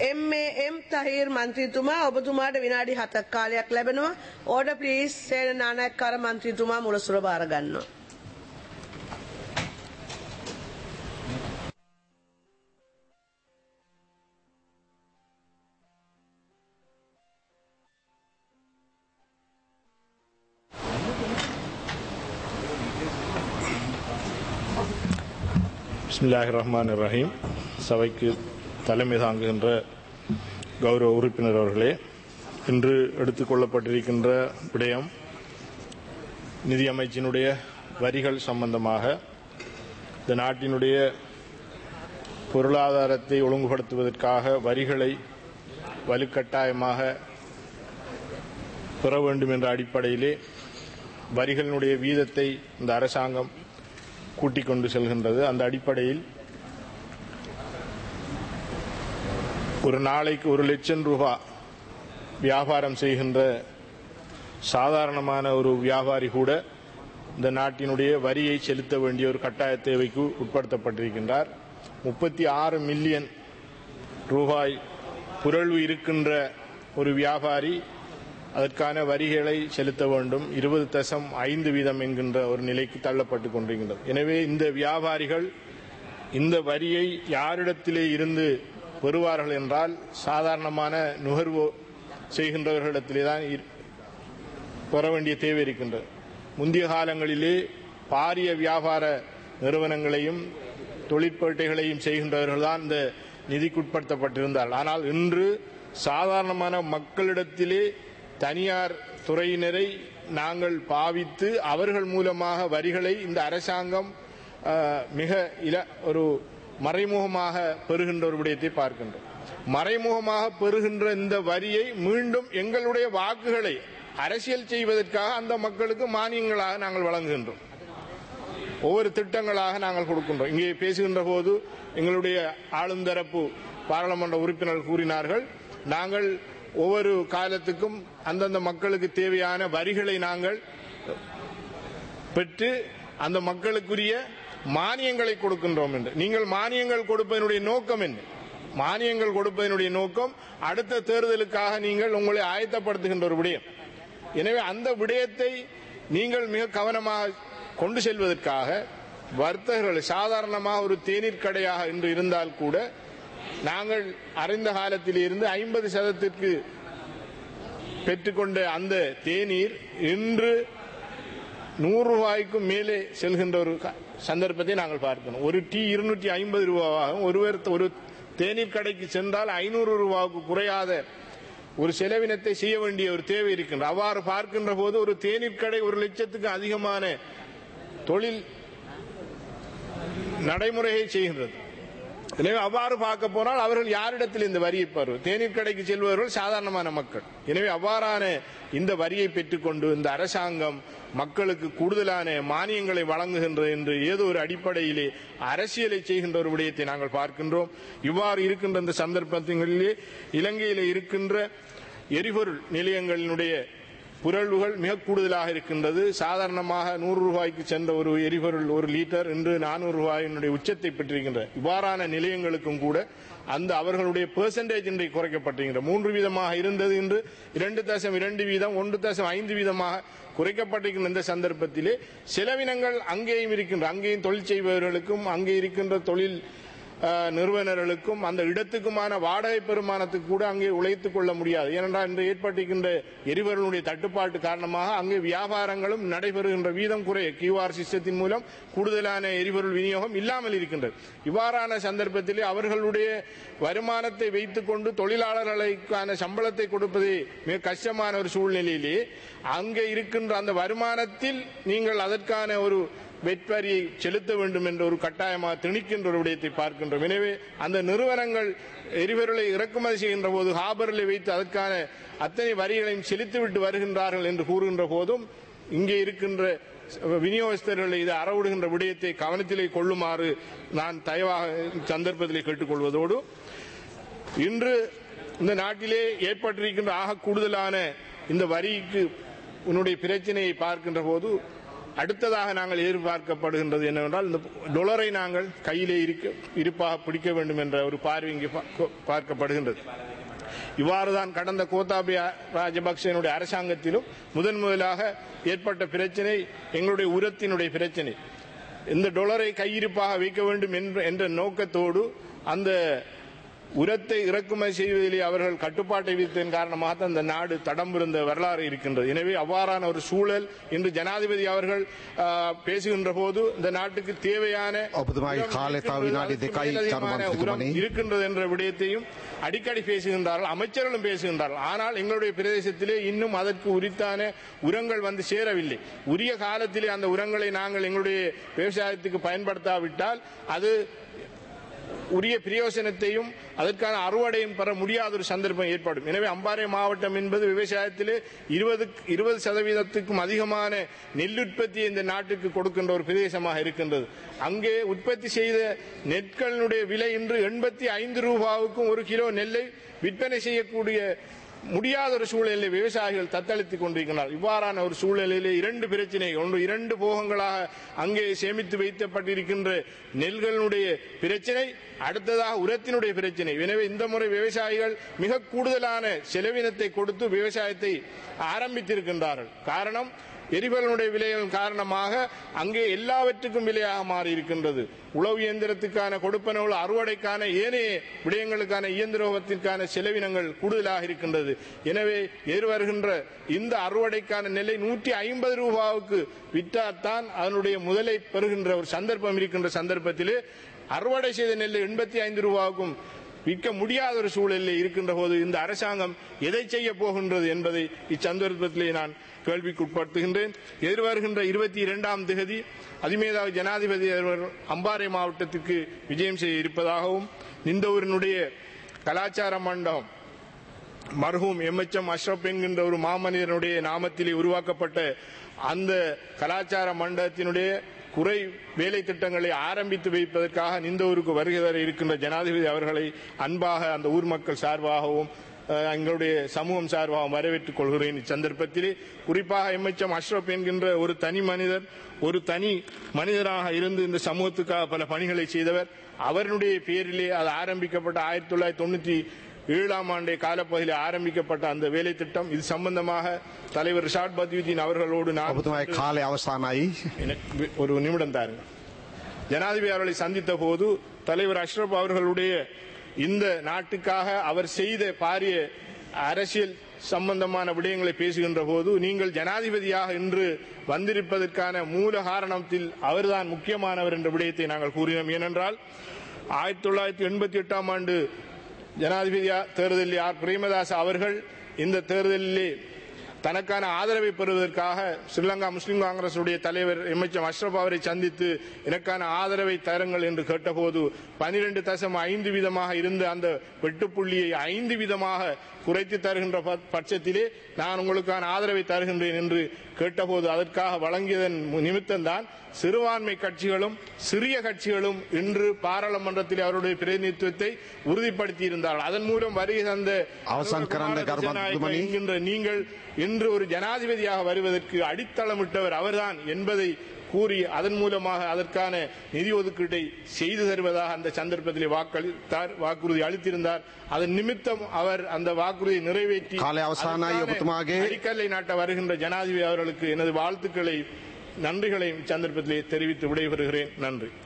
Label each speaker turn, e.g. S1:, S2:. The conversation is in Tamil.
S1: එම් තහිර් මන්ත්‍රීතුමා ඔබතුමාට විනාඩි හතක් කාලයක් ලැබෙනවා ඕඩ ප්ලීස් සේන නානයක්කාර මන්ත්‍රීතුමා මුලසුර භාරගන්නවා.
S2: பிஸ்மில்லாஹிர் ரஹ்மான் ரஹீம் சபைக்கு தலைமை தாங்குகின்ற கௌரவ உறுப்பினர் அவர்களே இன்று எடுத்துக்கொள்ளப்பட்டிருக்கின்ற விடயம் நிதி அமைச்சினுடைய வரிகள் சம்பந்தமாக இந்த நாட்டினுடைய பொருளாதாரத்தை ஒழுங்குபடுத்துவதற்காக வரிகளை வலுக்கட்டாயமாக பெற வேண்டும் என்ற அடிப்படையிலே வரிகளினுடைய வீதத்தை இந்த அரசாங்கம் கூட்டிக் கொண்டு செல்கின்றது அந்த அடிப்படையில் ஒரு நாளைக்கு ஒரு லட்சம் ரூபாய் வியாபாரம் செய்கின்ற சாதாரணமான ஒரு வியாபாரி கூட இந்த நாட்டினுடைய வரியை செலுத்த வேண்டிய ஒரு கட்டாய தேவைக்கு உட்படுத்தப்பட்டிருக்கின்றார் முப்பத்தி ஆறு மில்லியன் ரூபாய் புரள்வு இருக்கின்ற ஒரு வியாபாரி அதற்கான வரிகளை செலுத்த வேண்டும் இருபது தசம் ஐந்து வீதம் என்கின்ற ஒரு நிலைக்கு தள்ளப்பட்டு கொண்டிருக்கின்றது எனவே இந்த வியாபாரிகள் இந்த வரியை யாரிடத்திலே இருந்து பெறுவார்கள் என்றால் சாதாரணமான நுகர்வு செய்கின்றவர்களிடத்திலே தான் இரு- பெற வேண்டிய தேவை இருக்கின்றது முந்தைய காலங்களிலே பாரிய வியாபார நிறுவனங்களையும் தொழிற்பேட்டைகளையும் செய்கின்றவர்கள் தான் இந்த நிதிக்குட்படுத்தப்பட்டிருந்தார்கள் ஆனால் இன்று சாதாரணமான மக்களிடத்திலே தனியார் துறையினரை நாங்கள் பாவித்து அவர்கள் மூலமாக வரிகளை இந்த அரசாங்கம் அஹ், மிக இல ஒரு மறைமுகமாக பெறுகின்ற ஒரு விடயத்தை பார்க்கின்றோம் மறைமுகமாக பெறுகின்ற இந்த வரியை மீண்டும் எங்களுடைய வாக்குகளை அரசியல் செய்வதற்காக அந்த மக்களுக்கு மானியங்களாக நாங்கள் வழங்குகின்றோம் ஒவ்வொரு திட்டங்களாக நாங்கள் கொடுக்கின்றோம் இங்கே பேசுகின்ற போது எங்களுடைய ஆளும் தரப்பு பாராளுமன்ற உறுப்பினர்கள் கூறினார்கள் நாங்கள் ஒவ்வொரு காலத்துக்கும் அந்தந்த மக்களுக்கு தேவையான வரிகளை நாங்கள் பெற்று அந்த மக்களுக்குரிய மானியங்களை கொடுக்கின்றோம் என்று நீங்கள் மானியங்கள் கொடுப்பதனுடைய நோக்கம் என்ன மானியங்கள் கொடுப்பதனுடைய நோக்கம் அடுத்த தேர்தலுக்காக நீங்கள் உங்களை ஆயத்தப்படுத்துகின்ற ஒரு விடயம் எனவே அந்த விடயத்தை நீங்கள் மிக கவனமாக கொண்டு செல்வதற்காக வர்த்தகர்கள் சாதாரணமாக ஒரு தேநீர் கடையாக இன்று இருந்தால் கூட நாங்கள் அறிந்த காலத்தில் இருந்து ஐம்பது சதத்திற்கு பெற்றுக்கொண்ட அந்த தேநீர் இன்று நூறு ரூபாய்க்கும் மேலே செல்கின்ற ஒரு க- சந்தர்ப்பத்தை நாங்கள் பார்க்கணும் ஒரு டீ இருநூற்றி ஐம்பது ரூபாவாகும் ஒருவர் ஒரு தேநீர் கடைக்கு சென்றால் ஐநூறு ரூபாவுக்கு குறையாத ஒரு செலவினத்தை செய்ய வேண்டிய ஒரு தேவை இருக்கின்றது அவ்வாறு பார்க்கின்ற போது ஒரு தேநீர் கடை ஒரு லட்சத்துக்கு அதிகமான தொழில் நடைமுறையை செய்கின்றது எனவே அவ்வாறு பார்க்க போனால் அவர்கள் யாரிடத்தில் இந்த வரியை பெறுவர் தேநீர் கடைக்கு செல்பவர்கள் சாதாரணமான மக்கள் எனவே அவ்வாறான இந்த வரியை பெற்றுக்கொண்டு இந்த அரசாங்கம் மக்களுக்கு கூடுதலான மானியங்களை வழங்குகின்றது என்று ஏதோ ஒரு அடிப்படையிலே அரசியலை செய்கின்ற ஒரு விடயத்தை நாங்கள் பார்க்கின்றோம் இவ்வாறு இருக்கின்ற இந்த சந்தர்ப்பங்களிலே இலங்கையிலே இருக்கின்ற எரிபொருள் நிலையங்களினுடைய புரள்வுகள் மிக கூடுதலாக இருக்கின்றது சாதாரணமாக நூறு ரூபாய்க்கு சென்ற ஒரு எரிபொருள் ஒரு லிட்டர் இன்று நானூறு ரூபாயினுடைய உச்சத்தை பெற்றிருக்கின்ற இவ்வாறான நிலையங்களுக்கும் கூட அந்த அவர்களுடைய பெர்சன்டேஜ் இன்றைக்கு குறைக்கப்பட்டிருக்கின்ற மூன்று வீதமாக இருந்தது இன்று இரண்டு தசம் இரண்டு வீதம் ஒன்று தசம் ஐந்து வீதமாக குறைக்கப்பட்டிருக்கின்ற இந்த சந்தர்ப்பத்திலே செலவினங்கள் அங்கேயும் இருக்கின்ற அங்கேயும் தொழில் செய்பவர்களுக்கும் அங்கே இருக்கின்ற தொழில் அஹ், நிறுவனர்களுக்கும் அந்த இடத்துக்குமான வாடகை பெருமானத்துக்கு கூட அங்கே உழைத்துக் கொள்ள முடியாது ஏனென்றால் இன்று ஏற்பட்டிருக்கின்ற எரிபொருளுடைய தட்டுப்பாட்டு காரணமாக அங்கே வியாபாரங்களும் நடைபெறுகின்ற வீதம் குறைய கியூஆர் சிஸ்டத்தின் மூலம் கூடுதலான எரிபொருள் விநியோகம் இல்லாமல் இருக்கின்றது இவ்வாறான சந்தர்ப்பத்திலே அவர்களுடைய வருமானத்தை வைத்துக் கொண்டு தொழிலாளர்களுக்கான சம்பளத்தை கொடுப்பது மிக கஷ்டமான ஒரு சூழ்நிலையிலே அங்கே இருக்கின்ற அந்த வருமானத்தில் நீங்கள் அதற்கான ஒரு வெட்வரியை செலுத்த வேண்டும் என்ற ஒரு கட்டாயமாக திணிக்கின்ற ஒரு விடயத்தை பார்க்கின்றோம் எனவே அந்த நிறுவனங்கள் எரிபொருளை இறக்குமதி செய்கின்ற போது ஹாபரில் வைத்து அதற்கான அத்தனை வரிகளையும் செலுத்திவிட்டு வருகின்றார்கள் என்று கூறுகின்ற போதும் இங்கே இருக்கின்ற விநியோகஸ்தர்களை இது அறவிடுகின்ற விடயத்தை கவனத்திலே கொள்ளுமாறு நான் தயவாக சந்தர்ப்பத்திலே கேட்டுக்கொள்வதோடு இன்று இந்த நாட்டிலே ஏற்பட்டிருக்கின்ற ஆக கூடுதலான இந்த வரிக்கு உன்னுடைய பிரச்சனையை பார்க்கின்ற போது அடுத்ததாக நாங்கள் எதிர்பார்க்கப்படுகின்றது என்னவென்றால் இந்த டொலரை நாங்கள் கையிலே இருக்க இருப்பாக பிடிக்க வேண்டும் என்ற ஒரு பார்வை இங்கே பா- பார்க்கப்படுகின்றது இவ்வாறுதான் கடந்த கோத்தாபய ராஜபக்சேனுடைய அரசாங்கத்திலும் முதன் முதலாக ஏற்பட்ட பிரச்சனை எங்களுடைய உரத்தினுடைய பிரச்சனை இந்த டொலரை கையிருப்பாக வைக்க வேண்டும் என்ற- என்ற நோக்கத்தோடு அந்த உரத்தை இறக்குமதி செய்வதிலே அவர்கள் கட்டுப்பாட்டை விதித்ததன் காரணமாக தான் இந்த நாடு தடம்பிருந்த வரலாறு இருக்கின்றது எனவே அவ்வாறான ஒரு சூழல் இன்று ஜனாதிபதி அவர்கள் ஆ, பேசுகின்ற போது இந்த நாட்டுக்கு தேவையான
S3: ඔබතුමාගේ
S2: உரம்
S3: කාලය තව
S2: இருக்கின்றது,
S3: විනාඩි
S2: அதற்கு
S3: දෙකයි
S2: மேலதிகமான
S3: කරුමන්ත්‍රතුමනි.
S2: உரம் இருக்கின்றது என்ற விடயத்தையும் அடிக்கடி பேசுகின்றார்கள் அமைச்சர்களும் பேசுகின்றார்கள் ஆனால் எங்களுடைய பிரதேசத்திலே இன்னும் அதற்கு உரித்தான உரங்கள் வந்து சேரவில்லை உரிய காலத்திலே அந்த உரங்களை நாங்கள் எங்களுடைய விவசாயத்துக்கு பயன்படுத்தாவிட்டால் அது உரிய பிரயோசனத்தையும் அதற்கான அறுவடையும் பெற முடியாத ஒரு சந்தர்ப்பம் ஏற்படும் எனவே அம்பாறை மாவட்டம் என்பது விவசாயத்திலே இருபது இருபது சதவீதத்துக்கும் அதிகமான நெல் உற்பத்தியை இந்த நாட்டுக்கு கொடுக்கின்ற ஒரு பிரதேசமாக இருக்கின்றது அங்கே உற்பத்தி செய்த நெற்களினுடைய விலை இன்று எண்பத்தி ஐந்து ரூபாவுக்கும் ஒரு கிலோ நெல்லை விற்பனை செய்யக்கூடிய முடியாத ஒரு சூழலில் விவசாயிகள் தத்தளித்துக் கொண்டிருக்கிறார் இவ்வாறான ஒரு சூழலிலே இரண்டு பிரச்சனைகள் ஒன்று இரண்டு போகங்களாக அங்கே சேமித்து வைக்கப்பட்டிருக்கின்ற நெல்களுடைய பிரச்சனை அடுத்ததாக உரத்தினுடைய பிரச்சனை எனவே இந்த முறை விவசாயிகள் மிக கூடுதலான செலவினத்தை கொடுத்து விவசாயத்தை ஆரம்பித்திருக்கின்றார்கள் காரணம் எரிபொருளுடைய விலைகள் காரணமாக அங்கே எல்லாவற்றுக்கும் விலையாக மாறி இருக்கின்றது உழவு இயந்திரத்துக்கான கொடுப்பனவுள் அறுவடைக்கான ஏனைய விடயங்களுக்கான இயந்திரோகத்திற்கான செலவினங்கள் கூடுதலாக இருக்கின்றது எனவே எதிர்வருகின்ற இந்த அறுவடைக்கான நிலை நூற்றி ஐம்பது ரூபாவுக்கு விற்றால்தான் அதனுடைய முதலை பெறுகின்ற ஒரு சந்தர்ப்பம் இருக்கின்ற சந்தர்ப்பத்திலே அறுவடை செய்த நெல் எண்பத்தி ஐந்து ரூபாவுக்கும் விற்க முடியாத ஒரு சூழலில் இருக்கின்ற போது இந்த அரசாங்கம் எதை செய்ய போகின்றது என்பதை இச்சந்தர்ப்பத்திலே நான் கேள்விக்குட்படுத்துகின்றேன் எதிர்வருகின்ற இருபத்தி இரண்டாம் திகதி அதிமேதாவி ஜனாதிபதி அவர்கள் அம்பாறை மாவட்டத்திற்கு விஜயம் செய்ய இருப்பதாகவும் நிந்தவூரினுடைய கலாச்சார மண்டபம் மர்ஹூம் எம்எச்எம் அஷ்ரப் என்கின்ற ஒரு மாமனிதனுடைய நாமத்திலே உருவாக்கப்பட்ட அந்த கலாச்சார மண்டபத்தினுடைய குறை வேலை திட்டங்களை ஆரம்பித்து வைப்பதற்காக நிந்தவூருக்கு வருகை தர இருக்கின்ற ஜனாதிபதி அவர்களை அன்பாக அந்த ஊர் மக்கள் சார்பாகவும் அஹ், எங்களுடைய சமூகம் சார்பாகவும் வரவேற்றுக் கொள்கிறேன் இச்சந்தர்ப்பத்திலே குறிப்பாக எம்எச்எம் அஷ்ரப் என்கின்ற ஒரு தனி மனிதர் ஒரு தனி மனிதராக இருந்து இந்த சமூகத்துக்காக பல பணிகளை செய்தவர் அவருடைய பேரிலே அது ஆரம்பிக்கப்பட்ட ஆயிரத்தி தொள்ளாயிரத்தி தொண்ணூத்தி ஏழாம் ஆண்டே காலப்பகுதியில் ஆரம்பிக்கப்பட்ட அந்த வேலை திட்டம் இது சம்பந்தமாக தலைவர் ரிஷாட் பத்யுதீன் அவர்களோடு நான்
S3: ඔබතුමාගේ කාලය අවසානයි.
S2: எனக்கு ஒரு நிமிடம் தாருங்க ஜனாதிபதி அவர்களை சந்தித்த போது தலைவர் அஷ்ரப் அவர்களுடைய இந்த நாட்டுக்காக அவர் செய்த பாரிய அரசியல் சம்பந்தமான விடயங்களை பேசுகின்ற போது நீங்கள் ஜனாதிபதியாக இன்று வந்திருப்பதற்கான மூல காரணத்தில் அவர்தான் முக்கியமானவர் என்ற விடயத்தை நாங்கள் கூறினோம் ஏனென்றால் ஆயிரத்தி தொள்ளாயிரத்தி எண்பத்தி எட்டாம் ஆண்டு ஜனாதிபதி தேர்தலில் ஆர் பிரேமதாஸ் அவர்கள் இந்த தேர்தலிலே தனக்கான ஆதரவை பெறுவதற்காக ஸ்ரீலங்கா முஸ்லிம் காங்கிரசுடைய தலைவர் எம் எச் அஷ்ரப் அவரை சந்தித்து எனக்கான ஆதரவை தருங்கள் என்று கேட்டபோது பனிரெண்டு தசம் ஐந்து வீதமாக இருந்த அந்த வெட்டுப்புள்ளியை ஐந்து வீதமாக குறைத்து தருகின்ற ப- பட்சத்திலே நான் உங்களுக்கான ஆதரவை தருகின்றேன் என்று கேட்டபோது அதற்காக வழங்கியதன் நிமித்தம்தான் சிறுபான்மை கட்சிகளும் சிறிய கட்சிகளும் இன்று பாராளுமன்றத்தில் அவருடைய பிரதிநிதித்துவத்தை உறுதிப்படுத்தி இருந்தார்கள் அதன் மூலம் வருகை தந்த
S3: அவசான் கரந்த கர்ம
S2: திசாநாயக்க
S3: துமனி.
S2: என்கின்ற நீங்கள் இன்று ஒரு ஜனாதிபதியாக வருவதற்கு அடித்தளமிட்டவர் அவர்தான் என்பதை கூறி அதன் மூலமாக அதற்கான நிதி ஒதுக்கீட்டை செய்து தருவதாக அந்த சந்தர்ப்பத்திலே வாக்களித்தார் வாக்குறுதி அளித்திருந்தார் அதன் நிமித்தம் அவர் அந்த வாக்குறுதியை நிறைவேற்றி
S3: காலை அவசானாய்
S2: அதற்கான
S3: ஒப்புத்துமாகே.
S2: அடிக்கல்லை நாட்ட வருகின்ற ஜனாதிபதி அவர்களுக்கு எனது வாழ்த்துக்களை நன்றிகளை சந்தர்ப்பத்திலே தெரிவித்து விடைபெறுகிறேன் நன்றி